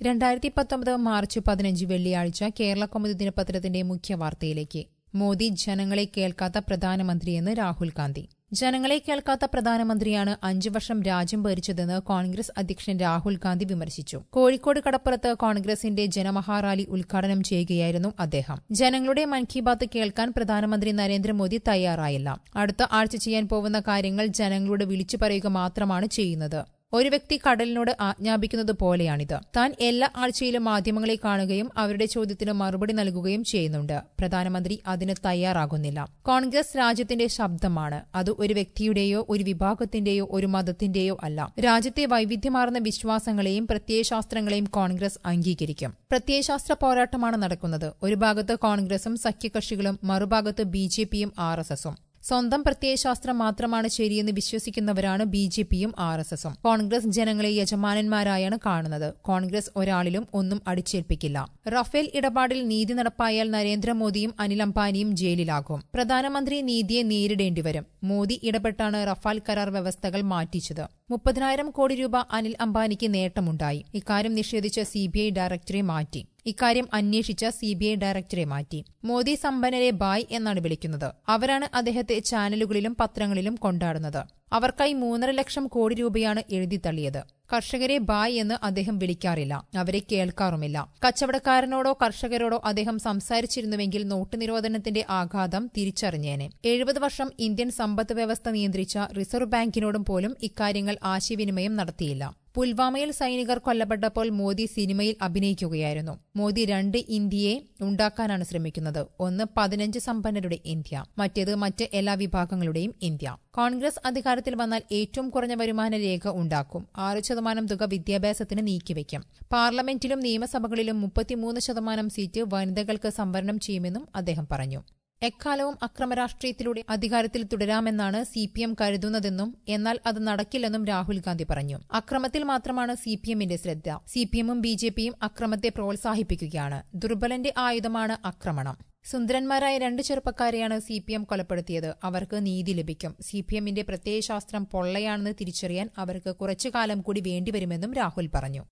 രണ്ടായിരത്തി പത്തൊമ്പത് മാർച്ച് പതിനഞ്ച് വെള്ളിയാഴ്ച കേരള കൗമുദി ദിനപത്രത്തിന്റെ മുഖ്യ വാർത്തയിലേക്ക് മോദി ജനങ്ങളെ കേൾക്കാത്ത പ്രധാനമന്ത്രിയെന്ന് രാഹുൽ ഗാന്ധി ജനങ്ങളെ കേൾക്കാത്ത പ്രധാനമന്ത്രിയാണ് അഞ്ചു വർഷം രാജ്യം ഭരിച്ചതെന്ന് കോൺഗ്രസ് അധ്യക്ഷൻ രാഹുൽ ഗാന്ധി വിമർശിച്ചു കോഴിക്കോട് കടപ്പുറത്ത് കോൺഗ്രസിന്റെ ജനമഹാറാലി ഉദ്ഘാടനം ചെയ്യുകയായിരുന്നു അദ്ദേഹം ജനങ്ങളുടെ മൻ കി ബാത്ത് കേൾക്കാൻ പ്രധാനമന്ത്രി നരേന്ദ്രമോദി തയ്യാറായില്ല അടുത്ത ആഴ്ച ചെയ്യാൻ പോകുന്ന കാര്യങ്ങൾ ജനങ്ങളോട് വിളിച്ചു പറയുക മാത്രമാണ് ചെയ്യുന്നത് ഒരു വ്യക്തി കടലിനോട് ആജ്ഞാപിക്കുന്നത് പോലെയാണിത് താൻ എല്ലാ ആഴ്ചയിലും മാധ്യമങ്ങളെ കാണുകയും അവരുടെ ചോദ്യത്തിന് മറുപടി നൽകുകയും ചെയ്യുന്നുണ്ട് പ്രധാനമന്ത്രി അതിന് തയ്യാറാകുന്നില്ല കോൺഗ്രസ് രാജ്യത്തിന്റെ ശബ്ദമാണ് അത് ഒരു വ്യക്തിയുടെയോ ഒരു വിഭാഗത്തിന്റെയോ ഒരു മതത്തിന്റെയോ അല്ല രാജ്യത്തെ വൈവിധ്യമാർന്ന വിശ്വാസങ്ങളെയും പ്രത്യയശാസ്ത്രങ്ങളെയും കോൺഗ്രസ് അംഗീകരിക്കും പ്രത്യയശാസ്ത്ര പോരാട്ടമാണ് നടക്കുന്നത് ഒരു ഭാഗത്ത് കോൺഗ്രസും സഖ്യകക്ഷികളും മറുഭാഗത്ത് ബി ജെ പിയും ആർ എസ് എസും സ്വന്തം പ്രത്യയശാസ്ത്രം മാത്രമാണ് ശരിയെന്ന് വിശ്വസിക്കുന്നവരാണ് ബി ജെ പിയും ആർ എസ് എസും കോൺഗ്രസ് ജനങ്ങളെ യജമാനന്മാരായാണ് കാണുന്നത് കോൺഗ്രസ് ഒരാളിലും ഒന്നും അടിച്ചേൽപ്പിക്കില്ല റഫേൽ ഇടപാടിൽ നീതി നടപ്പായാൽ നരേന്ദ്രമോദിയും അനിൽ അംബാനിയും ജയിലിലാകും പ്രധാനമന്ത്രി നീതിയെ നേരിടേണ്ടിവരും മോദി ഇടപെട്ടാണ് റഫാൽ കരാർ വ്യവസ്ഥകൾ മാറ്റിച്ചത് മുപ്പതിനായിരം കോടി രൂപ അനിൽ അംബാനിക്ക് നേട്ടമുണ്ടായി ഇക്കാര്യം നിഷേധിച്ച സിബിഐ ഡയറക്ടറെ മാറ്റി ഇക്കാര്യം അന്വേഷിച്ച സിബിഐ ഡയറക്ടറെ മാറ്റി മോദി സമ്പന്നരെ ബായ് എന്നാണ് വിളിക്കുന്നത് അവരാണ് അദ്ദേഹത്തെ ചാനലുകളിലും പത്രങ്ങളിലും കൊണ്ടാടുന്നത് അവർക്കായി മൂന്നര ലക്ഷം കോടി രൂപയാണ് എഴുതി തള്ളിയത് കർഷകരെ ബായ് എന്ന് അദ്ദേഹം വിളിക്കാറില്ല അവരെ കേൾക്കാറുമില്ല കച്ചവടക്കാരനോടോ കർഷകരോടോ അദ്ദേഹം സംസാരിച്ചിരുന്നുവെങ്കിൽ നോട്ട് നിരോധനത്തിന്റെ ആഘാതം തിരിച്ചറിഞ്ഞേനെ എഴുപത് വർഷം ഇന്ത്യൻ സമ്പദ് വ്യവസ്ഥ നിയന്ത്രിച്ച റിസർവ് ബാങ്കിനോടും പോലും ഇക്കാര്യങ്ങൾ ആശയവിനിമയം നടത്തിയില്ല പുൽവാമയിൽ സൈനികർ കൊല്ലപ്പെട്ടപ്പോൾ മോദി സിനിമയിൽ അഭിനയിക്കുകയായിരുന്നു മോദി രണ്ട് ഇന്ത്യയെ ഉണ്ടാക്കാനാണ് ശ്രമിക്കുന്നത് ഒന്ന് പതിനഞ്ച് സമ്പന്നരുടെ ഇന്ത്യ മറ്റേത് മറ്റ് എല്ലാ വിഭാഗങ്ങളുടെയും ഇന്ത്യ കോൺഗ്രസ് അധികാരത്തിൽ വന്നാൽ ഏറ്റവും കുറഞ്ഞ വരുമാന രേഖ ഉണ്ടാക്കും ആറ് ശതമാനം തുക വിദ്യാഭ്യാസത്തിന് നീക്കിവെക്കും പാർലമെന്റിലും നിയമസഭകളിലും മുപ്പത്തിമൂന്ന് ശതമാനം സീറ്റ് വനിതകൾക്ക് സംവരണം ചെയ്യുമെന്നും അദ്ദേഹം പറഞ്ഞു എക്കാലവും അക്രമരാഷ്ട്രീയത്തിലൂടെ അധികാരത്തിൽ തുടരാമെന്നാണ് സി പി എം കരുതുന്നതെന്നും എന്നാൽ അത് നടക്കില്ലെന്നും രാഹുൽ ഗാന്ധി പറഞ്ഞു അക്രമത്തിൽ മാത്രമാണ് സി പി എമ്മിന്റെ ശ്രദ്ധ സി പി എമ്മും ബി ജെ പിയും അക്രമത്തെ പ്രോത്സാഹിപ്പിക്കുകയാണ് ദുർബലന്റെ ആയുധമാണ് ആക്രമണം സുന്ദരന്മാരായ രണ്ട് ചെറുപ്പക്കാരെയാണ് സി പി എം കൊലപ്പെടുത്തിയത് അവർക്ക് നീതി ലഭിക്കും സി പി എമ്മിന്റെ പ്രത്യയശാസ്ത്രം പൊള്ളയാണെന്ന് തിരിച്ചറിയാൻ അവർക്ക് കുറച്ചുകാലം കൂടി വേണ്ടിവരുമെന്നും രാഹുൽ പറഞ്ഞു